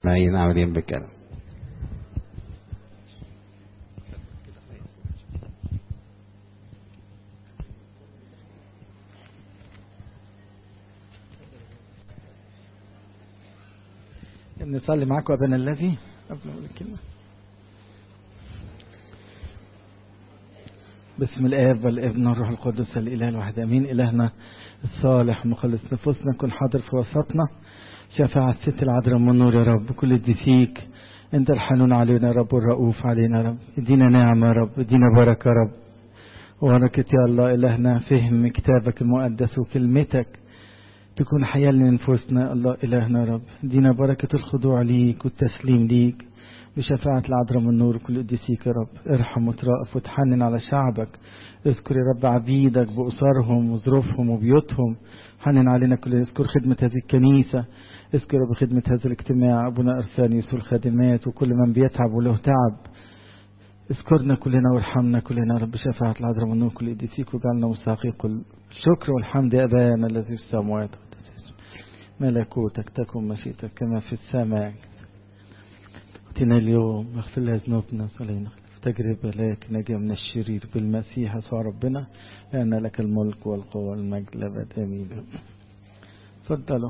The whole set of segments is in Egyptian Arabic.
معين عاملين بالكلام نصلي معاكم أبنا الذي قبل أقول الكلمة بسم الآب والابن والروح القدس الإله الواحد أمين إلهنا الصالح مخلص نفوسنا كن حاضر في وسطنا شفاعة الست العذراء من نور يا رب كل دي فيك انت الحنون علينا يا رب والرؤوف علينا يا رب ادينا نعمة يا رب ادينا بركة يا رب وبركة يا الله إلهنا فهم كتابك المقدس وكلمتك تكون حياة لنفوسنا الله إلهنا يا رب ادينا بركة الخضوع ليك والتسليم ليك بشفاعة العذراء من نور كل قديسيك يا رب ارحم وترأف وتحنن على شعبك اذكر يا رب عبيدك بأسرهم وظروفهم وبيوتهم حنن علينا كل اذكر خدمة هذه الكنيسة اذكر بخدمة هذا الاجتماع أبونا أرسانيوس والخادمات وكل من بيتعب وله تعب اذكرنا كلنا وارحمنا كلنا رب بشفاعة العذراء من نور كل قديسيك وجعلنا مستحقيق الشكر والحمد يا أبانا الذي في السماوات ملكوتك تكن مشيئتك كما في السماء اتنا اليوم اغفر لنا ذنوبنا صلينا في تجربة لكن نجي من الشرير بالمسيح يسوع ربنا لأن لك الملك والقوة والمجد لأبد آمين تفضلوا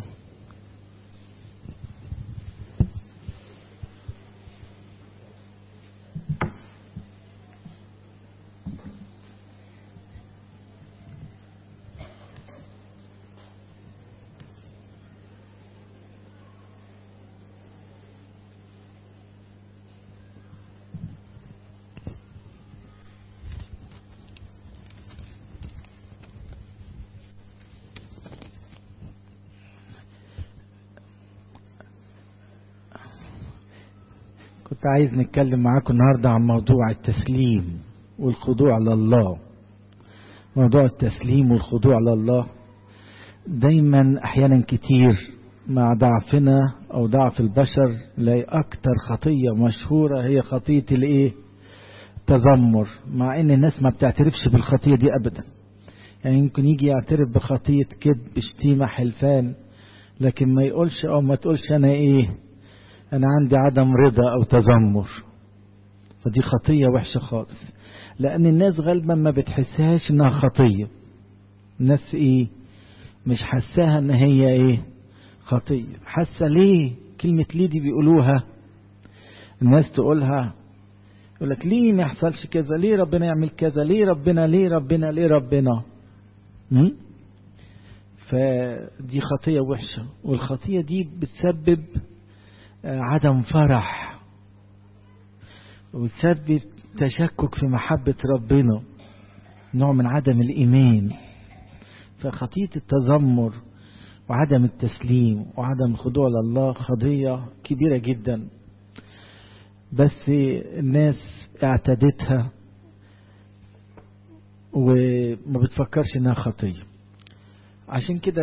كنت عايز نتكلم معاكم النهاردة عن موضوع التسليم والخضوع لله موضوع التسليم والخضوع لله دايما احيانا كتير مع ضعفنا او ضعف البشر لا اكتر خطية مشهورة هي خطية الايه تذمر مع ان الناس ما بتعترفش بالخطية دي ابدا يعني يمكن يجي يعترف بخطية كذب شتيمة حلفان لكن ما يقولش او ما تقولش انا ايه أنا عندي عدم رضا أو تذمر فدي خطية وحشة خالص لأن الناس غالبا ما بتحسهاش إنها خطية الناس إيه مش حساها إن هي إيه خطية حاسة ليه كلمة ليه دي بيقولوها الناس تقولها يقول لك ليه ما يحصلش كذا ليه ربنا يعمل كذا ليه ربنا ليه ربنا ليه ربنا م? فدي خطية وحشة والخطية دي بتسبب عدم فرح وتسبب تشكك في محبة ربنا نوع من عدم الإيمان فخطية التذمر وعدم التسليم وعدم الخضوع لله قضية كبيرة جدا بس الناس اعتدتها وما بتفكرش انها خطية عشان كده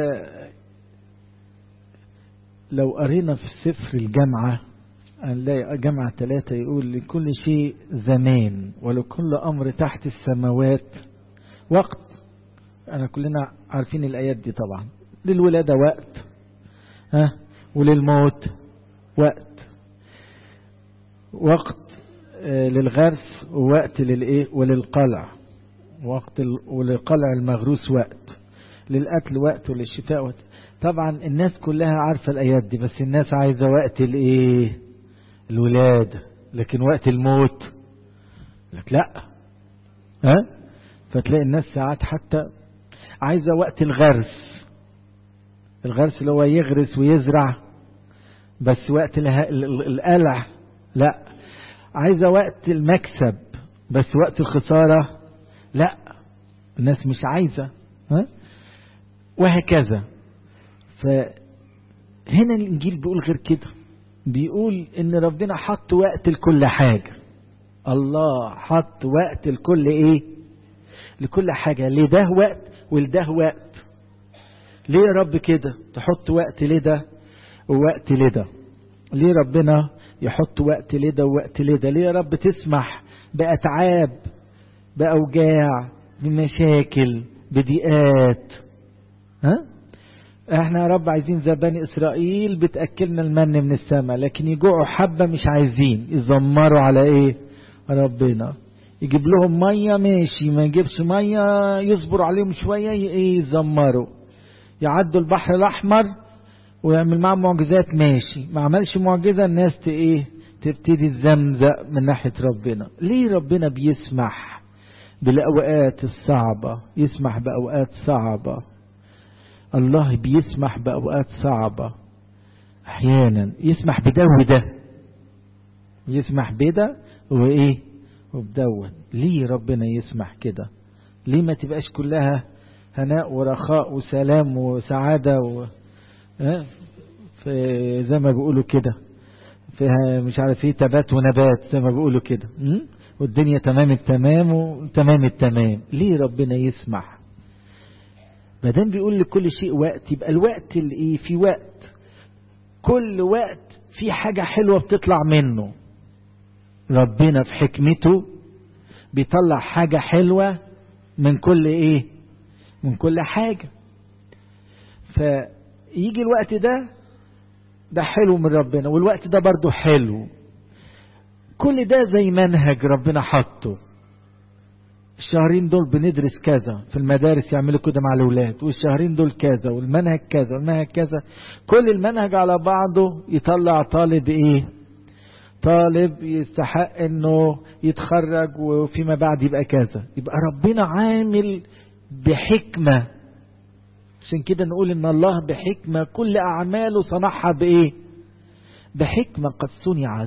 لو قرينا في سفر الجامعة هنلاقي جامعة ثلاثة يقول لكل شيء زمان ولكل أمر تحت السماوات وقت أنا كلنا عارفين الآيات دي طبعا للولادة وقت ها وللموت وقت وقت آه للغرس ووقت للإيه وللقلع وقت وللقلع المغروس وقت للقتل وقت وللشفاء وقت طبعا الناس كلها عارفة الآيات دي بس الناس عايزة وقت الايه الولادة لكن وقت الموت لك لا ها فتلاقي الناس ساعات حتى عايزة وقت الغرس الغرس اللي هو يغرس ويزرع بس وقت القلع لا عايزة وقت المكسب بس وقت الخسارة لا الناس مش عايزة ها وهكذا فهنا الإنجيل بيقول غير كده بيقول إن ربنا حط وقت لكل حاجة الله حط وقت لكل إيه لكل حاجة لده وقت ولده وقت ليه يا رب كده تحط وقت لده ووقت لده ليه ربنا يحط وقت لده ووقت لده ليه يا رب تسمح بأتعاب بأوجاع بمشاكل بضيقات ها احنا يا رب عايزين زي بني اسرائيل بتاكلنا المن من السماء لكن يجوعوا حبه مش عايزين يزمروا على ايه ربنا يجيب لهم ميه ماشي ما يجيبش ميه يصبر عليهم شويه ايه يزمروا يعدوا البحر الاحمر ويعمل معاهم معجزات ماشي ما عملش معجزه الناس ت ايه تبتدي تزمزق من ناحيه ربنا ليه ربنا بيسمح بالاوقات الصعبه يسمح باوقات صعبه الله بيسمح بأوقات صعبة أحيانا يسمح بده وده يسمح بده وإيه وبدون ليه ربنا يسمح كده ليه ما تبقاش كلها هناء ورخاء وسلام وسعادة و... في زي ما بيقولوا كده فيها مش عارف ايه تبات ونبات زي ما بيقولوا كده والدنيا تمام التمام وتمام التمام ليه ربنا يسمح ما دام بيقول لكل شيء وقت يبقى الوقت اللي ايه في وقت كل وقت في حاجة حلوة بتطلع منه ربنا في حكمته بيطلع حاجة حلوة من كل ايه من كل حاجة فيجي الوقت ده ده حلو من ربنا والوقت ده برضو حلو كل ده زي منهج ربنا حطه الشهرين دول بندرس كذا في المدارس يعملوا كده مع الاولاد والشهرين دول كذا والمنهج كذا والمنهج كذا كل المنهج على بعضه يطلع طالب ايه طالب يستحق انه يتخرج وفيما بعد يبقى كذا يبقى ربنا عامل بحكمة عشان كده نقول ان الله بحكمة كل اعماله صنعها بايه بحكمة قد صنعت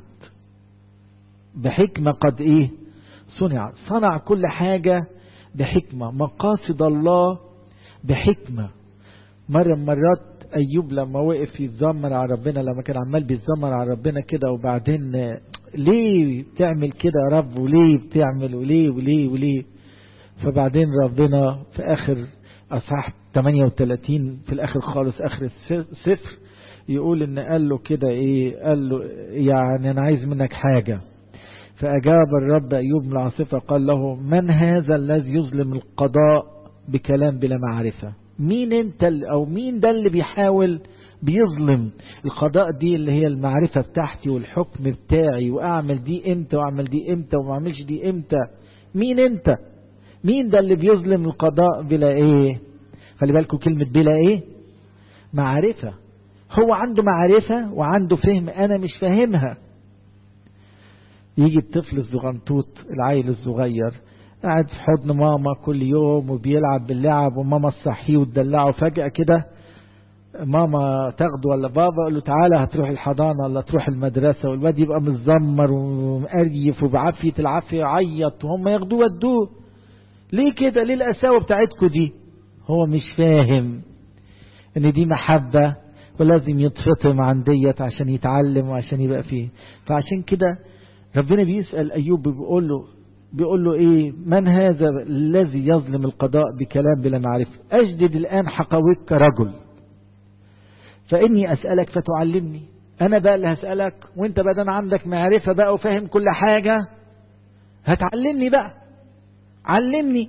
بحكمة قد ايه صنع صنع كل حاجة بحكمة مقاصد الله بحكمة مرة مرات أيوب لما وقف يتذمر على ربنا لما كان عمال بيتذمر على ربنا كده وبعدين ليه بتعمل كده يا رب وليه بتعمل وليه وليه وليه فبعدين ربنا في آخر أصحاح 38 في الآخر خالص آخر السفر يقول إن قال له كده إيه قال له يعني أنا عايز منك حاجة فأجاب الرب أيوب من العاصفة قال له من هذا الذي يظلم القضاء بكلام بلا معرفة مين انت او مين ده اللي بيحاول بيظلم القضاء دي اللي هي المعرفة بتاعتي والحكم بتاعي واعمل دي امتى واعمل دي امتى وما اعملش دي امتى مين انت مين ده اللي بيظلم القضاء بلا ايه خلي بالكم كلمة بلا ايه معرفة هو عنده معرفة وعنده فهم انا مش فاهمها يجي الطفل الزغنطوط العيل الصغير قاعد في حضن ماما كل يوم وبيلعب باللعب وماما تصحيه وتدلعه فجأة كده ماما تاخده ولا بابا يقول له تعالى هتروح الحضانة ولا تروح المدرسة والواد يبقى متذمر ومقريف وبعافية العافية يعيط وهم ياخدوه ودوه ليه كده ليه القساوة بتاعتكم دي هو مش فاهم ان دي محبة ولازم يتفطم عن ديت عشان يتعلم وعشان يبقى فيه فعشان كده ربنا بيسأل أيوب بيقول له بيقول له إيه من هذا الذي يظلم القضاء بكلام بلا معرفة أجدد الآن حقويك كرجل فإني أسألك فتعلمني أنا بقى اللي هسألك وأنت بدل عندك معرفة بقى وفاهم كل حاجة هتعلمني بقى علمني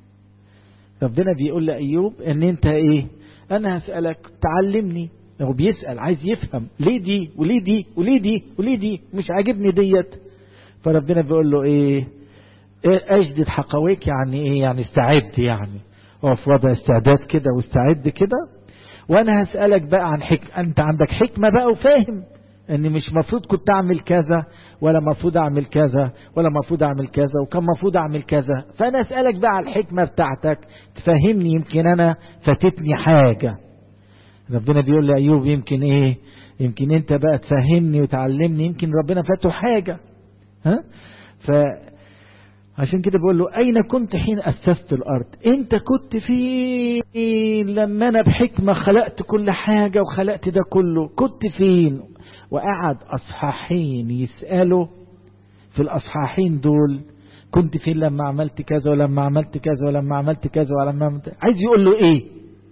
ربنا بيقول لأيوب إن أنت إيه أنا هسألك تعلمني هو بيسأل عايز يفهم ليه دي وليه دي وليه دي وليه دي مش عاجبني ديت فربنا بيقول له ايه, إيه اجدد حقويك يعني ايه يعني استعد يعني هو في وضع استعداد كده واستعد كده وانا هسألك بقى عن حكمة انت عندك حكمة بقى وفاهم ان مش مفروض كنت اعمل كذا ولا مفروض اعمل كذا ولا مفروض اعمل كذا وكان مفروض اعمل كذا فانا اسألك بقى على الحكمة بتاعتك تفهمني يمكن انا فاتتني حاجة ربنا بيقول لأيوب يمكن ايه يمكن انت بقى تفهمني وتعلمني يمكن ربنا فاته حاجة ها ف عشان كده بقول له أين كنت حين أسست الأرض أنت كنت فين لما أنا بحكمة خلقت كل حاجة وخلقت ده كله كنت فين وقعد أصحاحين يسألوا في الأصحاحين دول كنت فين لما عملت كذا ولما عملت كذا ولما عملت كذا ولما عملت عايز يقول له ايه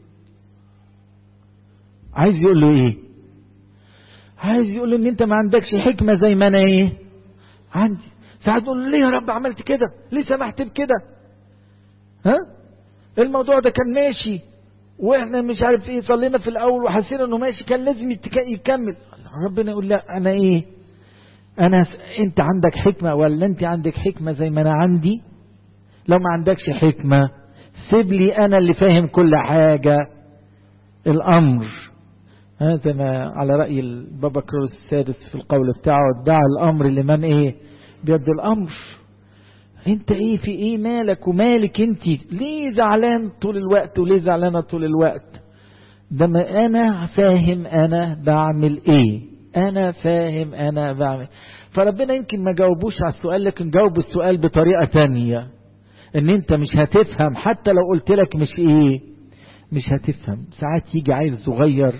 عايز يقول له ايه عايز يقول له ان انت ما عندكش حكمة زي ما انا ايه عندي ساعات يقول ليه يا رب عملت كده ليه سمحت بكده ها الموضوع ده كان ماشي واحنا مش عارف ايه صلينا في الاول وحسينا انه ماشي كان لازم يكمل ربنا يقول لا انا ايه انا انت عندك حكمة ولا انت عندك حكمة زي ما انا عندي لو ما عندكش حكمة سيب لي انا اللي فاهم كل حاجة الامر هذا ما على رأي البابا كروس السادس في القول بتاعه ادعى الامر لمن ايه بيد الامر انت ايه في ايه مالك ومالك انت ليه زعلان طول الوقت وليه زعلانه طول الوقت ده ما انا فاهم انا بعمل ايه انا فاهم انا بعمل فربنا يمكن ما جاوبوش على السؤال لكن جاوب السؤال بطريقه تانية ان انت مش هتفهم حتى لو قلت لك مش ايه مش هتفهم ساعات يجي عيل صغير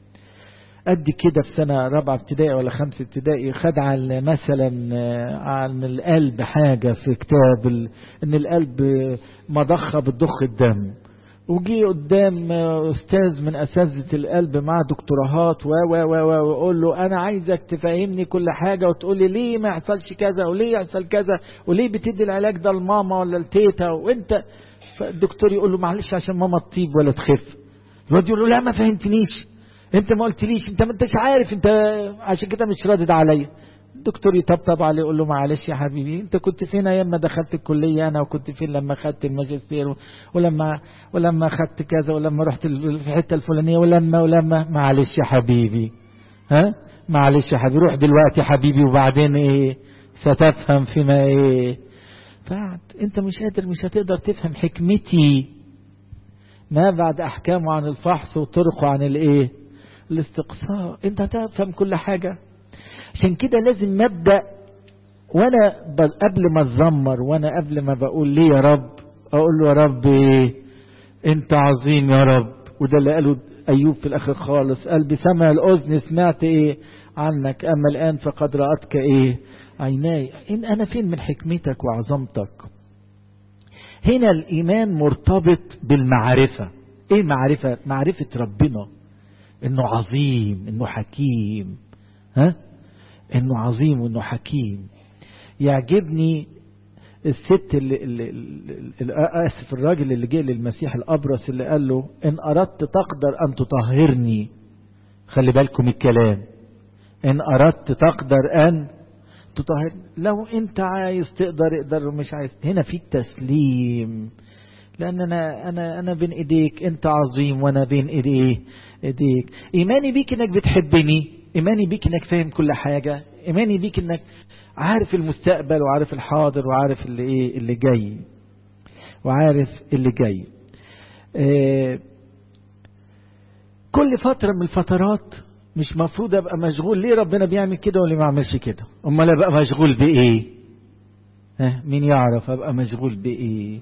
قد كده في سنة رابعة ابتدائي ولا خمسة ابتدائي خد على مثلا عن القلب حاجة في كتاب ان القلب مضخة بتضخ الدم وجي قدام استاذ من اساتذه القلب مع دكتوراهات و و و و ويقول له انا عايزك تفهمني كل حاجه وتقول لي ليه ما يحصلش كذا وليه يحصل كذا وليه بتدي العلاج ده لماما ولا لتيتا وانت فالدكتور يقول له معلش عشان ماما تطيب ولا تخف الواد يقول له لا ما فهمتنيش انت ما قلتليش انت ما انتش عارف انت عشان كده مش رادد عليا الدكتور يطبطب عليه يقول له معلش يا حبيبي انت كنت فين ايام ما دخلت الكليه انا وكنت فين لما خدت الماجستير ولما ولما خدت كذا ولما رحت في الحته الفلانيه ولما ولما معلش يا حبيبي ها معلش يا حبيبي روح دلوقتي يا حبيبي وبعدين ايه ستفهم فيما ايه بعد انت مش قادر مش هتقدر تفهم حكمتي ما بعد احكامه عن الفحص وطرقه عن الايه الاستقصاء انت هتفهم كل حاجه عشان كده لازم مبدأ وانا قبل ما اتذمر وانا قبل ما بقول ليه يا رب اقول له يا رب ايه انت عظيم يا رب وده اللي قاله ايوب في الاخر خالص قال بسمع الاذن سمعت ايه عنك اما الان فقد رأتك ايه عيناي إن انا فين من حكمتك وعظمتك هنا الايمان مرتبط بالمعرفة ايه معرفة معرفة ربنا انه عظيم انه حكيم ها انه عظيم وانه حكيم يعجبني الست اللي, اللي, اللي اسف الراجل اللي جه للمسيح الابرص اللي قال له ان اردت تقدر ان تطهرني خلي بالكم الكلام ان اردت تقدر ان تطهرني لو انت عايز تقدر اقدر مش عايز هنا في التسليم لان انا انا انا بين ايديك انت عظيم وانا بين ايديه ايديك ايماني بيك انك بتحبني ايماني بيك انك فاهم كل حاجة ايماني بيك انك عارف المستقبل وعارف الحاضر وعارف اللي ايه اللي جاي وعارف اللي جاي اه كل فترة من الفترات مش مفروض ابقى مشغول ليه ربنا بيعمل كده ولا ما يعملش كده امال ابقى مشغول بايه ها مين يعرف ابقى مشغول بايه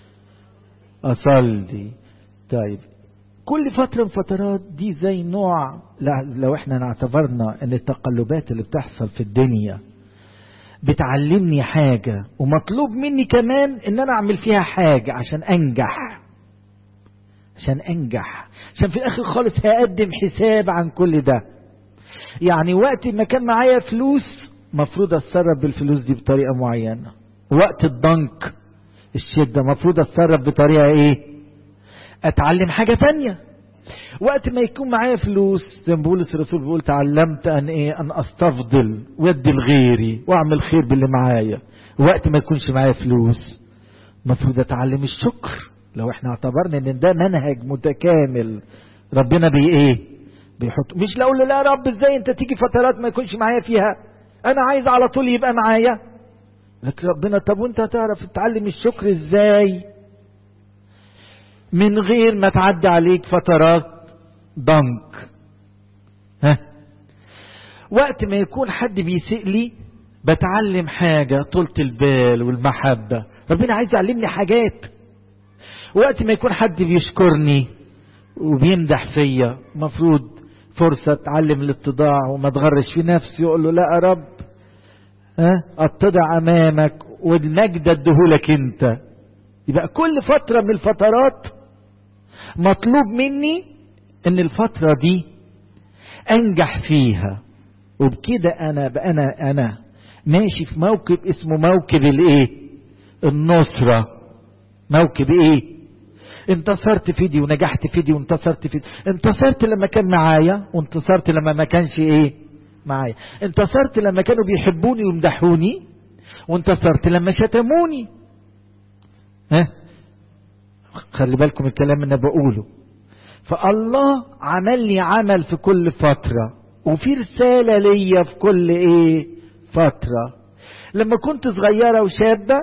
اصلي طيب كل فترة من فترات دي زي نوع لو احنا اعتبرنا ان التقلبات اللي بتحصل في الدنيا بتعلمني حاجة ومطلوب مني كمان ان انا اعمل فيها حاجة عشان انجح عشان انجح عشان في الاخر خالص هقدم حساب عن كل ده يعني وقت ما كان معايا فلوس مفروض اتصرف بالفلوس دي بطريقة معينة وقت الضنك الشدة مفروض اتصرف بطريقة ايه اتعلم حاجة تانية وقت ما يكون معايا فلوس زي ما بولس الرسول بيقول تعلمت ان ايه ان استفضل وادي لغيري واعمل خير باللي معايا وقت ما يكونش معايا فلوس المفروض اتعلم الشكر لو احنا اعتبرنا ان ده منهج متكامل ربنا بي ايه بيحط مش لو لا يا رب ازاي انت تيجي فترات ما يكونش معايا فيها انا عايز على طول يبقى معايا لكن ربنا طب وانت هتعرف تتعلم الشكر ازاي من غير ما تعدي عليك فترات ضنك ها وقت ما يكون حد بيسيء لي بتعلم حاجة طولة البال والمحبة ربنا عايز يعلمني حاجات وقت ما يكون حد بيشكرني وبيمدح فيا مفروض فرصة اتعلم الاتضاع وما تغرش في نفسي يقول له لا يا رب ها اتضع امامك والمجد اديهولك انت يبقى كل فترة من الفترات مطلوب مني ان الفترة دي انجح فيها وبكده انا بقى انا انا ماشي في موكب اسمه موكب الايه النصرة موكب ايه انتصرت في دي ونجحت في دي وانتصرت في دي انتصرت لما كان معايا وانتصرت لما ما كانش ايه معايا انتصرت لما كانوا بيحبوني ويمدحوني وانتصرت لما شتموني ها خلي بالكم الكلام اللي انا بقوله فالله عمل لي عمل في كل فترة وفي رسالة ليا في كل ايه فترة لما كنت صغيرة وشابة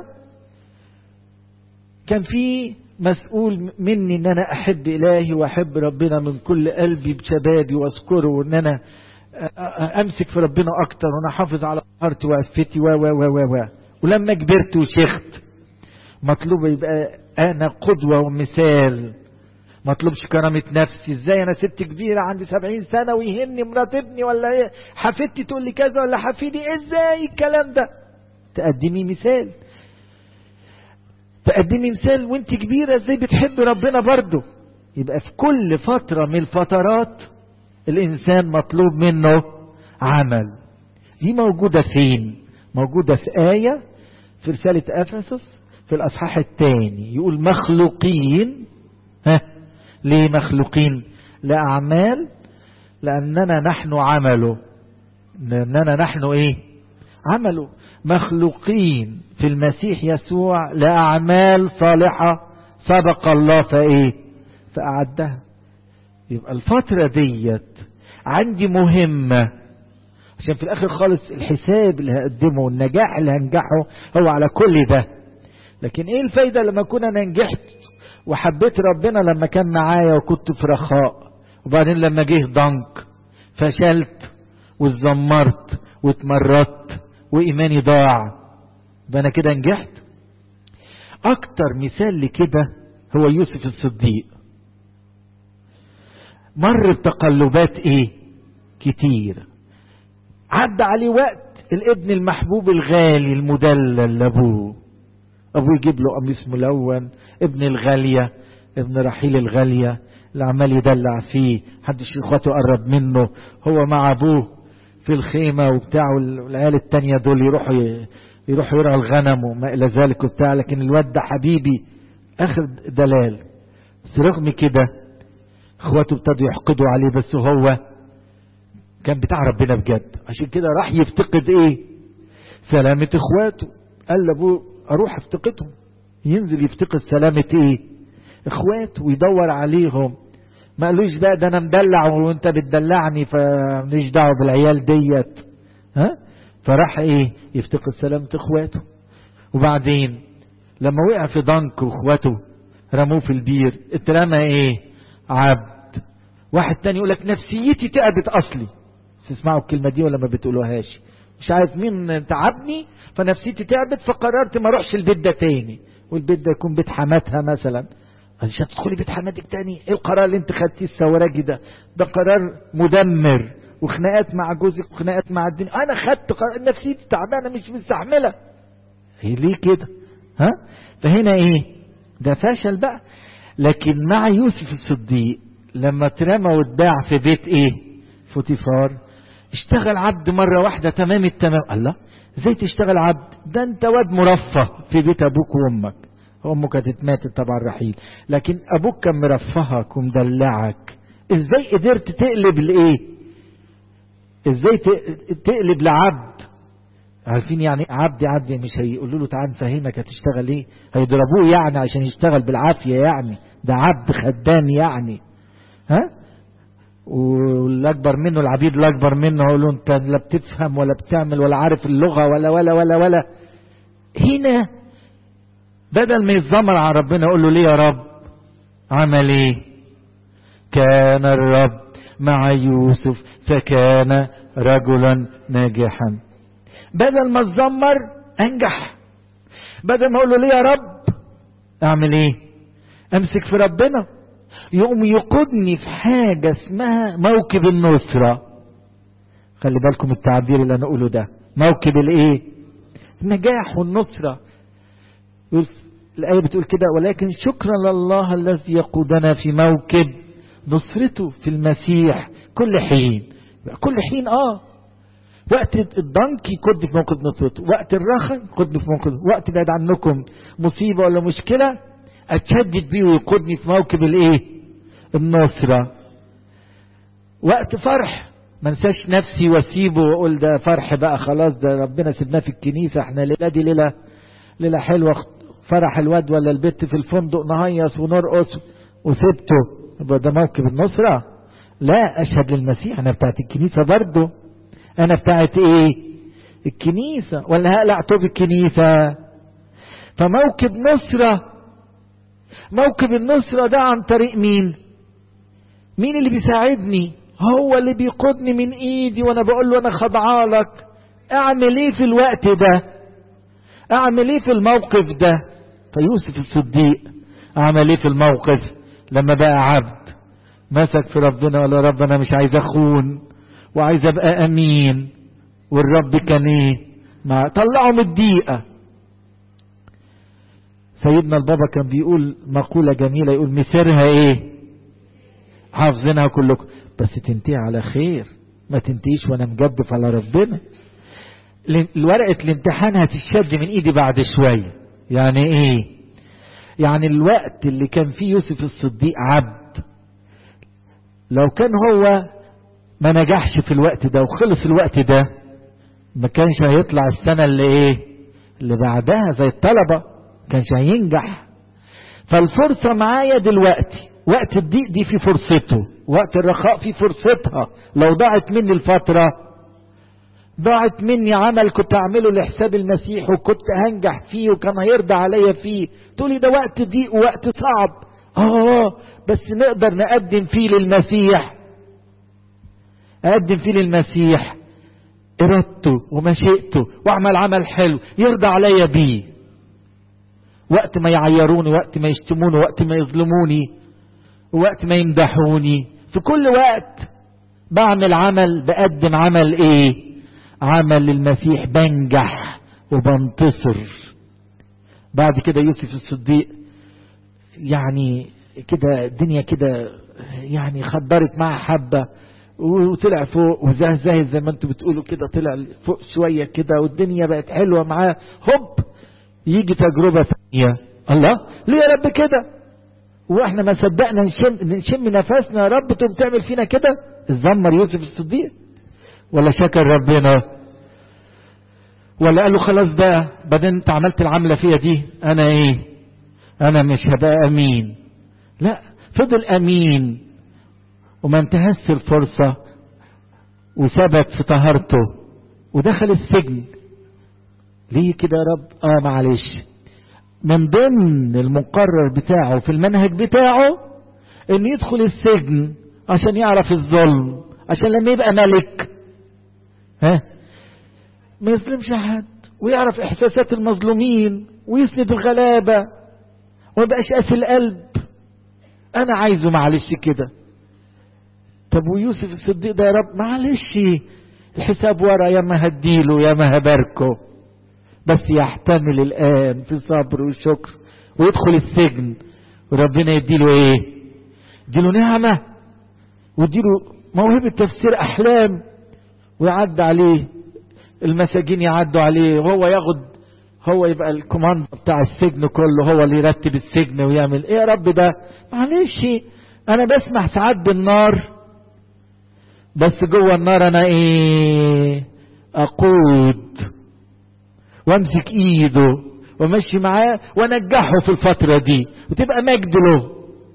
كان في مسؤول مني ان انا احب الهي واحب ربنا من كل قلبي بشبابي واذكره وان انا امسك في ربنا اكتر وانا احافظ على طهارتي وعفتي و و و و و ولما كبرت وشيخت مطلوب يبقى انا قدوه ومثال مطلوبش كرامة نفسي ازاي انا ست كبيرة عندي سبعين سنة ويهني مرات ابني ولا ايه حفيدتي تقول لي كذا ولا حفيدي ازاي الكلام ده تقدمي مثال تقدمي مثال وانت كبيرة ازاي بتحبي ربنا برضه يبقى في كل فترة من الفترات الانسان مطلوب منه عمل دي موجودة فين موجودة في آية في رسالة أفسس في الأصحاح الثاني يقول مخلوقين ها ليه مخلوقين لأعمال لأننا نحن عمله لأننا نحن إيه عمله مخلوقين في المسيح يسوع لأعمال صالحة سبق الله فإيه فأعدها يبقى الفترة ديت عندي مهمة عشان في الآخر خالص الحساب اللي هقدمه والنجاح اللي هنجحه هو على كل ده لكن ايه الفايدة لما كنا انا نجحت وحبيت ربنا لما كان معايا وكنت في رخاء وبعدين لما جه ضنك فشلت واتذمرت واتمردت وايماني ضاع يبقى انا كده نجحت اكتر مثال لكده هو يوسف الصديق مر بتقلبات ايه كتير عدى عليه وقت الابن المحبوب الغالي المدلل لابوه ابوه يجيب له قميص ملون ابن الغالية ابن رحيل الغالية اللي عمال يدلع فيه محدش اخواته قرب منه هو مع ابوه في الخيمة وبتاع والعيال التانية دول يروحوا يروحوا يرعوا الغنم وما الى ذلك وبتاع لكن الواد ده حبيبي اخر دلال بس رغم كده اخواته ابتدوا يحقدوا عليه بس هو كان بتاع ربنا بجد عشان كده راح يفتقد ايه سلامة اخواته قال لابوه اروح افتقدهم ينزل يفتقد سلامة ايه اخواته ويدور عليهم ما قالوش بقى ده انا مدلع وانت بتدلعني فماليش دعوه بالعيال ديت ها فراح ايه يفتقد سلامة اخواته وبعدين لما وقع في ضنك واخواته رموه في البير اترمى ايه عبد واحد تاني يقول لك نفسيتي تعبت اصلي تسمعوا الكلمة دي ولا ما بتقولوهاش مش عارف مين تعبني فنفسيتي تعبت فقررت ما اروحش البيت ده تاني والبيت ده يكون بيت حماتها مثلا مش هتدخلي بيت حماتك تاني ايه القرار اللي انت خدتيه السوراجي ده ده قرار مدمر وخناقات مع جوزك وخناقات مع الدين انا خدت قرار نفسيتي تعبانه مش مستحمله هي ليه كده ها فهنا ايه ده فشل بقى لكن مع يوسف الصديق لما اترمى واتباع في بيت ايه فوتيفار اشتغل عبد مرة واحدة تمام التمام الله ازاي تشتغل عبد ده انت واد مرفه في بيت ابوك وامك امك كانت ماتت طبعا رحيل لكن ابوك كان مرفهك ومدلعك ازاي قدرت تقلب لايه ازاي تقلب لعبد عارفين يعني عبد عبد مش هيقولوا له تعال نفهمك هتشتغل ايه هيضربوه يعني عشان يشتغل بالعافيه يعني ده عبد خدام يعني ها والاكبر منه العبيد الاكبر منه يقول له انت لا بتفهم ولا بتعمل ولا عارف اللغه ولا ولا ولا ولا هنا بدل ما يتذمر على ربنا يقول له ليه يا رب عمل ايه كان الرب مع يوسف فكان رجلا ناجحا بدل ما اتذمر انجح بدل ما اقول له ليه يا رب اعمل ايه امسك في ربنا يقوم يقودني في حاجة اسمها موكب النصرة خلي بالكم التعبير اللي انا اقوله ده موكب الايه النجاح والنصرة الآية بتقول كده ولكن شكرا لله الذي يقودنا في موكب نصرته في المسيح كل حين كل حين اه وقت الضنك يكون في موقف نصرته وقت الرخاء يكون في موقف وقت بعد عنكم مصيبة ولا مشكلة اتشدد بيه ويقودني في موكب الايه النصرة وقت فرح ما انساش نفسي واسيبه واقول ده فرح بقى خلاص ده ربنا سيبناه في الكنيسة احنا الليلة دي ليلة ليلة حلوة فرح الواد ولا البت في الفندق نهيص ونرقص وسبته يبقى ده موكب النصرة لا اشهد للمسيح انا بتاعت الكنيسة برضه انا بتاعت ايه الكنيسة ولا هقلع طوب الكنيسة فموكب نصرة موكب النصرة ده عن طريق مين مين اللي بيساعدني هو اللي بيقودني من ايدي وانا بقول له انا خضعالك اعمل ايه في الوقت ده اعمل ايه في الموقف ده فيوسف الصديق عمل ايه في الموقف لما بقى عبد مسك في ربنا ولا رب انا مش عايز اخون وعايز ابقى امين والرب كان ايه ما طلعوا من الضيقه سيدنا البابا كان بيقول مقولة جميلة يقول مسيرها ايه حافظينها كلكم بس تنتهي على خير ما تنتهيش وانا مجدف على ربنا ورقة الامتحان هتشد من ايدي بعد شوية يعني ايه يعني الوقت اللي كان فيه يوسف الصديق عبد لو كان هو ما نجحش في الوقت ده وخلص الوقت ده ما كانش هيطلع السنة اللي ايه اللي بعدها زي الطلبة كانش هينجح فالفرصة معايا دلوقتي وقت الضيق دي في فرصته وقت الرخاء في فرصتها لو ضاعت مني الفترة ضاعت مني عمل كنت اعمله لحساب المسيح وكنت هنجح فيه وكان هيرضى عليا فيه تقولي ده وقت ضيق ووقت صعب اه بس نقدر نقدم فيه للمسيح اقدم فيه للمسيح ارادته ومشيئته واعمل عمل حلو يرضى عليا بيه وقت ما يعيروني وقت ما يشتموني وقت ما يظلموني وقت ما يمدحوني في كل وقت بعمل عمل بقدم عمل ايه عمل للمسيح بنجح وبنتصر بعد كده يوسف الصديق يعني كده الدنيا كده يعني خدرت معاه حبة وطلع فوق وزهزه زي ما انتوا بتقولوا كده طلع فوق شوية كده والدنيا بقت حلوة معاه هوب يجي تجربة ثانية الله ليه يا رب كده واحنا ما صدقنا نشم, نشم نفسنا يا رب تقوم تعمل فينا كده اتذمر يوسف الصديق ولا شكر ربنا ولا قال له خلاص بقى بعدين انت عملت العملة فيها دي انا ايه انا مش هبقى امين لا فضل امين وما انتهزش الفرصة وثبت في طهارته ودخل السجن ليه كده يا رب اه معلش من ضمن المقرر بتاعه في المنهج بتاعه ان يدخل السجن عشان يعرف الظلم عشان لما يبقى ملك ها ما يظلمش حد ويعرف احساسات المظلومين ويسند الغلابة وما يبقاش قاسي القلب انا عايزه معلش كده طب ويوسف الصديق ده يا رب معلش الحساب ورا يا ما هديله يا ما هباركه بس يحتمل الآن في صبر وشكر ويدخل السجن وربنا يديله ايه يديله نعمة ويديله موهبة تفسير أحلام ويعد عليه المساجين يعدوا عليه وهو ياخد هو يبقى الكوماند بتاع السجن كله هو اللي يرتب السجن ويعمل ايه يا رب ده معلش انا بسمح ساعات بالنار بس جوه النار انا ايه اقود وامسك ايده وامشي معاه وانجحه في الفترة دي وتبقى مجد له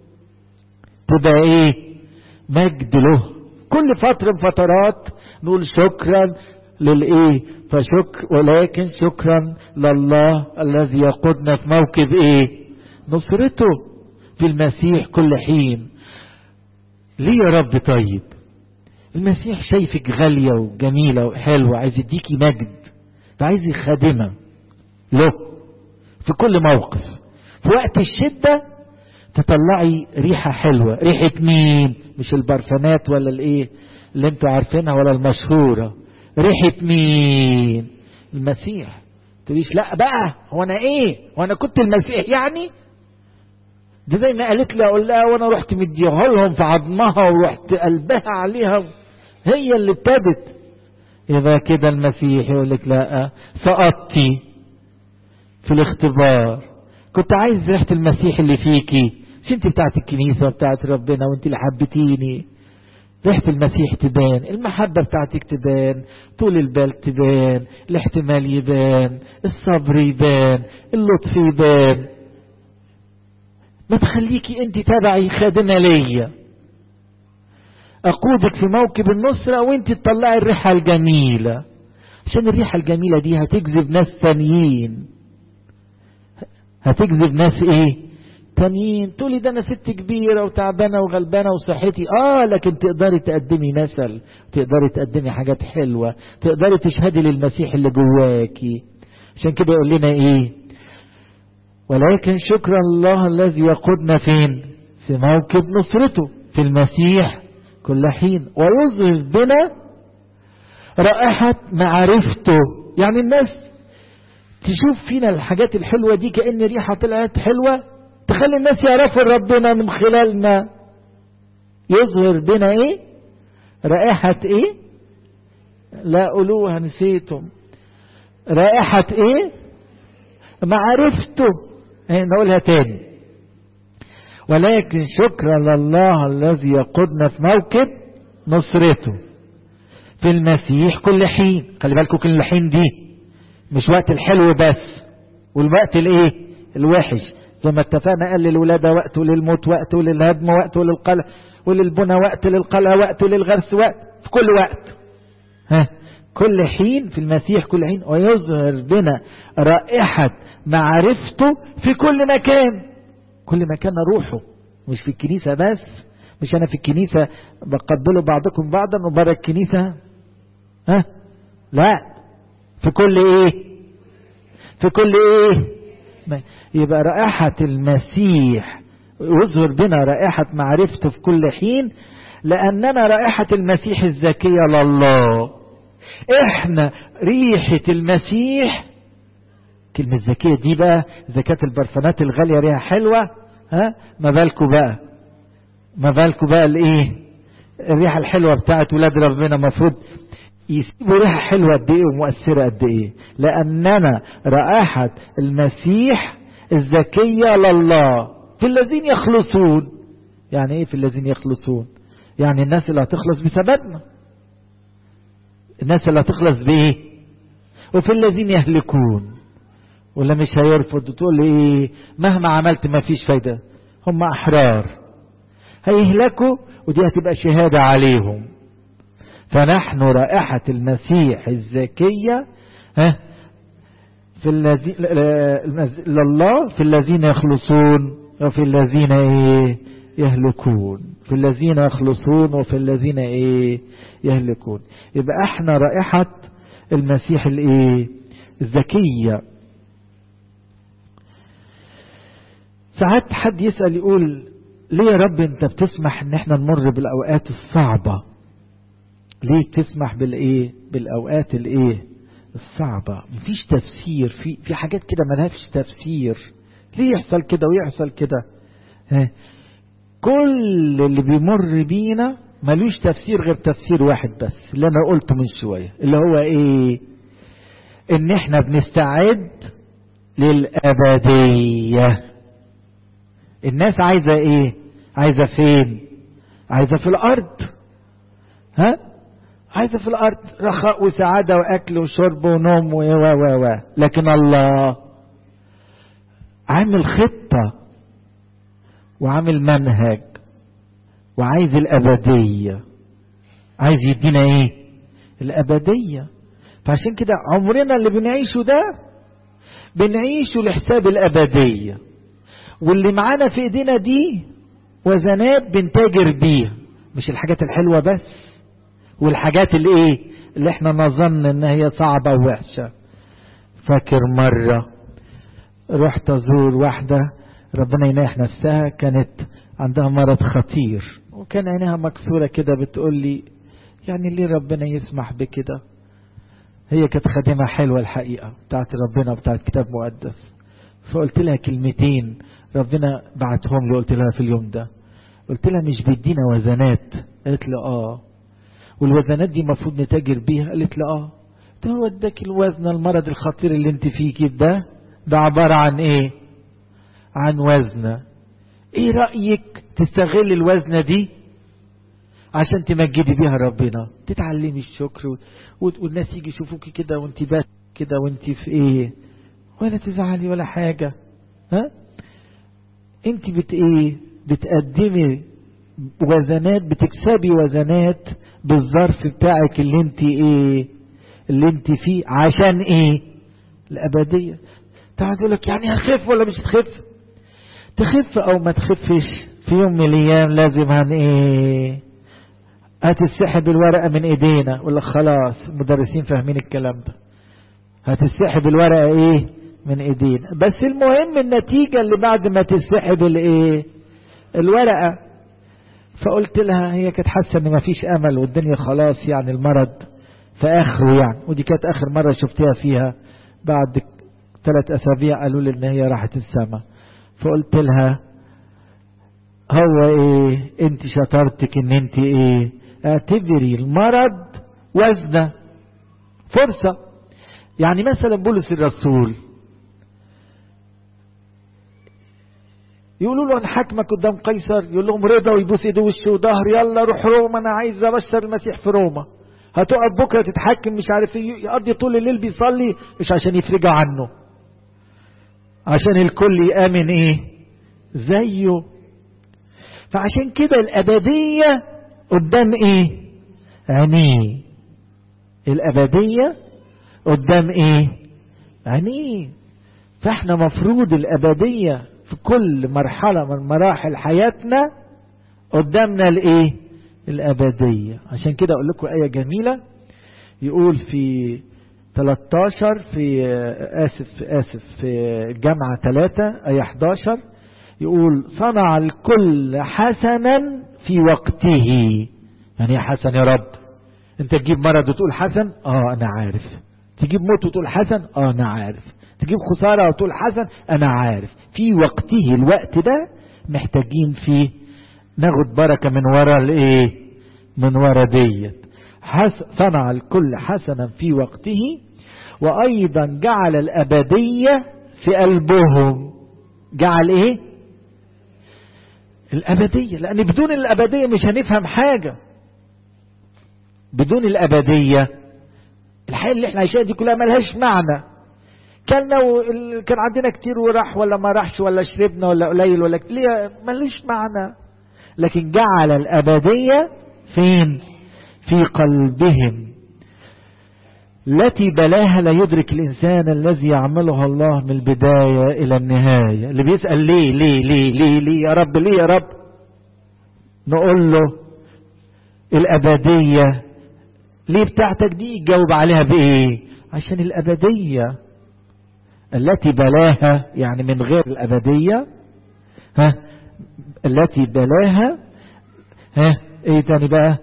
تبقى ايه مجد له كل فترة من فترات نقول شكرا للايه فشكر ولكن شكرا لله الذي يقودنا في موكب ايه نصرته في المسيح كل حين ليه يا رب طيب المسيح شايفك غالية وجميلة وحلوة عايز يديكي مجد فعايز خادمة له في كل موقف في وقت الشدة تطلعي ريحة حلوة ريحة مين مش البرفانات ولا الايه اللي انتوا عارفينها ولا المشهورة ريحة مين المسيح تقوليش لا بقى هو انا ايه هو انا كنت المسيح يعني دي زي ما قالت لي اقول لها وانا رحت مديها لهم في عظمها ورحت قلبها عليها هي اللي ابتدت يبقى كده المسيح يقول لك لا سقطتي في الاختبار كنت عايز ريحة المسيح اللي فيكي مش انت بتاعت الكنيسة وبتاعت ربنا وانت اللي حبتيني ريحة المسيح تبان المحبة بتاعتك تبان طول البال تبان الاحتمال يبان الصبر يبان اللطف يبان ما تخليكي انت تبعي خادمة ليا اقودك في موكب النصرة وانت تطلعي الريحة الجميلة عشان الريحة الجميلة دي هتجذب ناس تانيين هتجذب ناس ايه تانيين تقولي ده انا ست كبيرة وتعبانة وغلبانة وصحتي اه لكن تقدري تقدمي مثل تقدري تقدمي حاجات حلوة تقدري تشهدي للمسيح اللي جواكي عشان كده يقول لنا ايه ولكن شكرا الله الذي يقودنا فين في موكب نصرته في المسيح كل حين ويظهر بنا رائحة معرفته يعني الناس تشوف فينا الحاجات الحلوة دي كأن ريحة طلعت حلوة تخلي الناس يعرفوا ربنا من خلالنا يظهر بنا ايه رائحة ايه لا قولوها نسيتم رائحة ايه معرفته ايه نقولها تاني ولكن شكرا لله الذي يقودنا في موكب نصرته في المسيح كل حين خلي بالكم كل حين دي مش وقت الحلو بس والوقت الايه الوحش زي ما اتفقنا قال للولادة وقت وللموت وقت وللهدم وقت وللقلع وللبنى وقت للقلع وقت وللغرس وقت في كل وقت ها كل حين في المسيح كل حين ويظهر بنا رائحة معرفته في كل مكان كل مكان روحه مش في الكنيسة بس مش أنا في الكنيسة بقبلوا بعضكم بعضا وبره الكنيسة ها لا في كل ايه في كل ايه يبقى رائحة المسيح يظهر بنا رائحة معرفته في كل حين لأننا رائحة المسيح الزكية لله احنا ريحة المسيح كلمة زكية دي بقى زكاة البرفانات الغالية ريحة حلوة ها ما بالكوا بقى ما بالكوا بقى الايه الريحة الحلوة بتاعت ولاد ربنا مفروض يسيبوا ريحة حلوة قد ايه ومؤثرة قد ايه لأننا رائحة المسيح الزكية لله في الذين يخلصون يعني ايه في الذين يخلصون يعني الناس اللي هتخلص بسببنا الناس اللي هتخلص بايه وفي الذين يهلكون ولا مش هيرفض تقول لي ايه مهما عملت ما فيش فايدة هم احرار هيهلكوا ودي هتبقى شهادة عليهم فنحن رائحة المسيح الزكية ها في الذين لله في الذين يخلصون وفي الذين ايه يهلكون في الذين يخلصون وفي الذين ايه يهلكون يبقى احنا رائحة المسيح الايه الزكية ساعات حد يسأل يقول ليه يا رب انت بتسمح ان احنا نمر بالاوقات الصعبة ليه تسمح بالايه بالاوقات الايه الصعبة مفيش تفسير في في حاجات كده ملهاش تفسير ليه يحصل كده ويحصل كده ها كل اللي بيمر بينا ملوش تفسير غير تفسير واحد بس اللي انا قلته من شوية اللي هو ايه ان احنا بنستعد للابدية الناس عايزة ايه عايزة فين عايزة في الارض ها عايزة في الارض رخاء وسعادة واكل وشرب ونوم و و و لكن الله عامل خطة وعامل منهج وعايز الابدية عايز يدينا ايه الابدية فعشان كده عمرنا اللي بنعيشه ده بنعيشه لحساب الابدية واللي معانا في ايدينا دي وزنات بنتاجر بيها مش الحاجات الحلوة بس والحاجات اللي ايه اللي احنا نظن ان هي صعبة ووحشة فاكر مرة رحت ازور واحدة ربنا يناح نفسها كانت عندها مرض خطير وكان عينيها مكسورة كده بتقول لي يعني ليه ربنا يسمح بكده هي كانت خادمة حلوة الحقيقة بتاعت ربنا بتاعت كتاب مقدس فقلت لها كلمتين ربنا بعتهم لي قلت لها في اليوم ده قلت لها مش بيدينا وزنات قالت لي اه والوزنات دي المفروض نتاجر بيها قالت لي اه قلت هو اداك الوزن المرض الخطير اللي انت فيه كده ده ده عبارة عن ايه عن وزنة ايه رأيك تستغل الوزنة دي عشان تمجدي بيها ربنا تتعلمي الشكر والناس يجي يشوفوكي كده وانت بس كده وانت في ايه ولا تزعلي ولا حاجة ها انت بت ايه بتقدمي وزنات بتكسبي وزنات بالظرف بتاعك اللي انت ايه اللي انت فيه عشان ايه الابدية تعال تقول لك يعني هخف ولا مش تخف تخف او ما تخفش في يوم من الايام لازم هن ايه هتسحب الورقة من ايدينا ولا خلاص المدرسين فاهمين الكلام ده هتسحب الورقة ايه من ايدينا بس المهم النتيجة اللي بعد ما تسحب الايه الورقة فقلت لها هي كانت حاسة ان مفيش امل والدنيا خلاص يعني المرض في اخره يعني ودي كانت اخر مرة شفتها فيها بعد ثلاث اسابيع قالوا لي ان هي راحت السما فقلت لها هو ايه انت شطارتك ان انت ايه اعتبري المرض وزنة فرصة يعني مثلا بولس الرسول يقولوا له انا حاكمك قدام قيصر يقول لهم رضا ويبوس ايده وشه وظهر يلا روح روما انا عايز ابشر المسيح في روما هتقف بكره تتحكم مش عارف ايه يقضي طول الليل بيصلي مش عشان يفرجوا عنه عشان الكل يامن ايه زيه فعشان كده الابديه قدام ايه عينيه الابديه قدام ايه عينيه فاحنا مفروض الابديه في كل مرحلة من مراحل حياتنا قدامنا الايه الابدية عشان كده اقول لكم اية جميلة يقول في 13 في اسف اسف في جامعة 3 اية 11 يقول صنع الكل حسنا في وقته يعني ايه حسن يا رب انت تجيب مرض وتقول حسن اه انا عارف تجيب موت وتقول حسن اه انا عارف تجيب خسارة وتقول حسن انا عارف في وقته الوقت ده محتاجين فيه ناخد بركة من ورا الايه من ورا ديت صنع الكل حسنا في وقته وايضا جعل الابدية في قلبهم جعل ايه الابدية لان بدون الابدية مش هنفهم حاجة بدون الابدية الحياة اللي احنا عايشينها دي كلها ملهاش معنى كلنا كان عندنا كتير وراح ولا ما راحش ولا شربنا ولا قليل ولا ليه ملوش معنى لكن جعل الأبدية فين في قلبهم التي بلاها لا يدرك الإنسان الذي يعملها الله من البداية إلى النهاية اللي بيسأل ليه ليه ليه ليه ليه يا رب ليه يا رب نقول له الأبدية ليه بتاعتك دي يجاوب عليها بإيه عشان الأبدية التي بلاها يعني من غير الأبدية ها التي بلاها ها ايه تاني بقى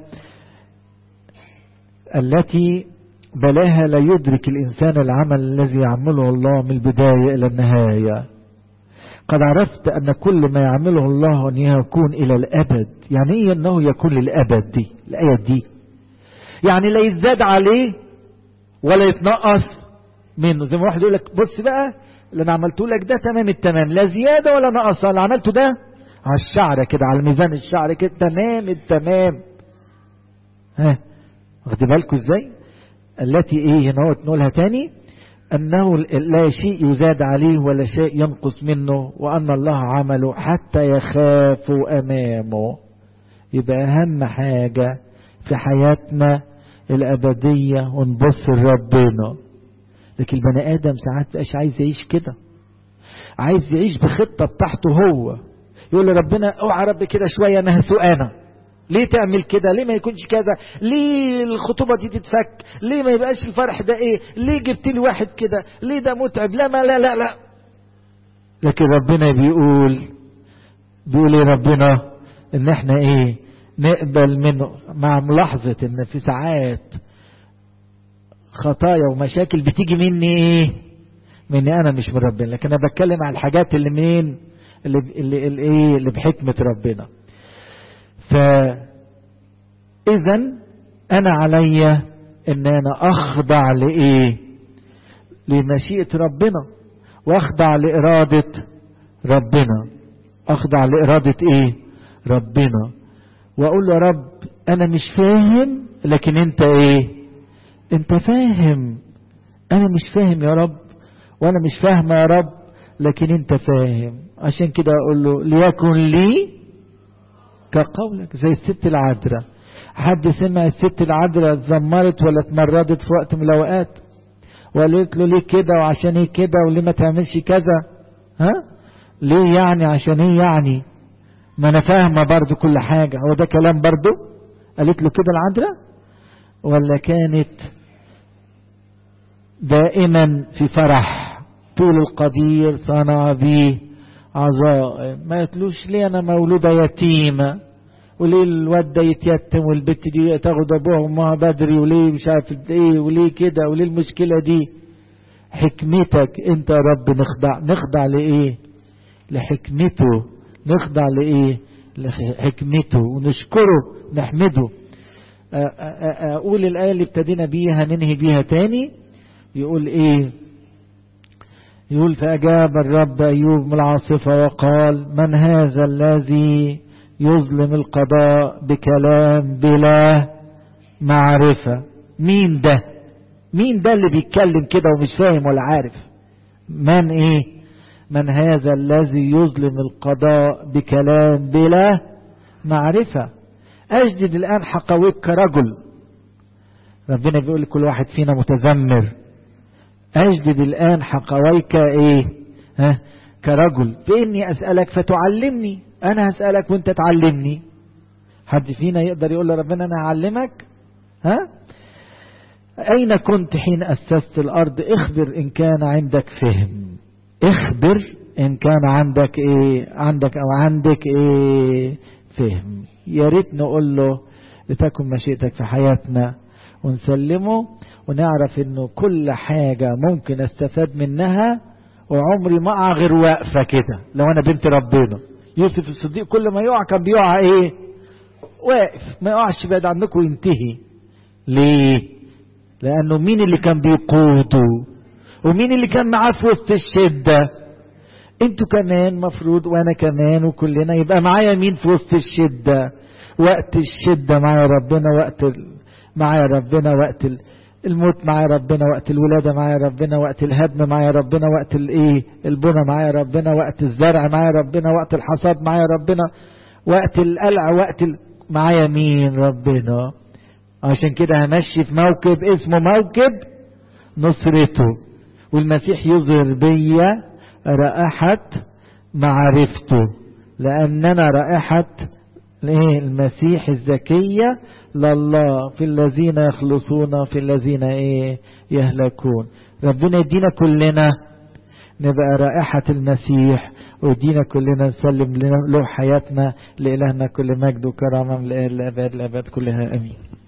التي بلاها لا يدرك الإنسان العمل الذي يعمله الله من البداية إلى النهاية قد عرفت أن كل ما يعمله الله أن يكون إلى الأبد يعني إيه أنه يكون للأبد دي الآية دي يعني لا يزداد عليه ولا يتنقص منه زي ما واحد يقول لك بص بقى اللي انا عملته لك ده تمام التمام لا زيادة ولا نقص اللي عملته ده على الشعر كده على ميزان الشعر كده تمام التمام ها واخد بالكم ازاي التي ايه هنا نقولها تاني انه لا شيء يزاد عليه ولا شيء ينقص منه وان الله عمله حتى يخافوا امامه يبقى اهم حاجة في حياتنا الابدية ونبص لربنا لكن البني ادم ساعات بقاش عايز يعيش كده عايز يعيش بخطة بتاعته هو يقول لربنا اوعى رب كده شوية انا هسوقانا ليه تعمل كده ليه ما يكونش كذا ليه الخطوبة دي تتفك ليه ما يبقاش الفرح ده ايه ليه جبت لي واحد كده ليه ده متعب لا ما لا لا لا لكن ربنا بيقول بيقول ايه ربنا ان احنا ايه نقبل منه مع ملاحظة ان في ساعات خطايا ومشاكل بتيجي مني ايه مني انا مش من ربنا لكن انا بتكلم على الحاجات اللي مين اللي اللي, اللي ايه اللي بحكمة ربنا ف اذا انا عليا ان انا اخضع لايه لمشيئة ربنا واخضع لارادة ربنا اخضع لارادة ايه ربنا واقول له يا رب انا مش فاهم لكن انت ايه انت فاهم انا مش فاهم يا رب وانا مش فاهمه يا رب لكن انت فاهم عشان كده اقول له ليكن لي كقولك زي الست العذراء حد سمع الست العذراء اتذمرت ولا اتمردت في وقت من الاوقات وقالت له ليه كده وعشان ايه كده وليه ما تعملش كذا ها ليه يعني عشان ايه يعني ما انا فاهمه برضو كل حاجه هو ده كلام برضو قالت له كده العذراء ولا كانت دائما في فرح طول القدير صنع بي عظائم ما يتلوش ليه انا مولودة يتيمة وليه الواد ده يتيتم والبت دي تاخد ابوها وامها بدري وليه مش عارف ايه وليه كده وليه المشكلة دي حكمتك انت يا رب نخضع نخضع لايه لحكمته نخضع لايه لحكمته ونشكره نحمده اقول الايه اللي ابتدينا بيها ننهي بيها تاني يقول ايه يقول فأجاب الرب أيوب من العاصفة وقال من هذا الذي يظلم القضاء بكلام بلا معرفة مين ده مين ده اللي بيتكلم كده ومش فاهم ولا عارف من ايه من هذا الذي يظلم القضاء بكلام بلا معرفة أجدد الآن حقويك كرجل ربنا بيقول لكل واحد فينا متذمر أجدد الآن حقويك إيه ها كرجل فإني أسألك فتعلمني أنا هسألك وأنت تعلمني حد فينا يقدر يقول لربنا أنا أعلمك ها أين كنت حين أسست الأرض اخبر إن كان عندك فهم اخبر إن كان عندك إيه عندك أو عندك إيه فهم يا ريت نقول له لتكن مشيئتك في حياتنا ونسلمه ونعرف انه كل حاجة ممكن استفاد منها وعمري ما اقع غير واقفة كده لو انا بنت ربنا يوسف الصديق كل ما يقع كان بيقع ايه واقف ما يقعش بعد عنكم وينتهي ليه لانه مين اللي كان بيقوده ومين اللي كان معاه في وسط الشدة انتوا كمان مفروض وانا كمان وكلنا يبقى معايا مين في وسط الشدة وقت الشدة معايا ربنا وقت ال... معايا ربنا وقت ال... الموت معايا ربنا وقت الولادة معايا ربنا وقت الهدم معايا ربنا وقت الايه البنى معايا ربنا وقت الزرع معايا ربنا وقت الحصاد معايا ربنا وقت القلع وقت ال... معايا مين ربنا عشان كده همشي في موكب اسمه موكب نصرته والمسيح يظهر بيا رائحة معرفته لأننا رائحة المسيح الزكية لله في الذين يخلصون في الذين ايه يهلكون ربنا يدينا كلنا نبقى رائحة المسيح ويدينا كلنا نسلم له حياتنا لإلهنا كل مجد وكرامة من الآن لأباد الأباد كلها أمين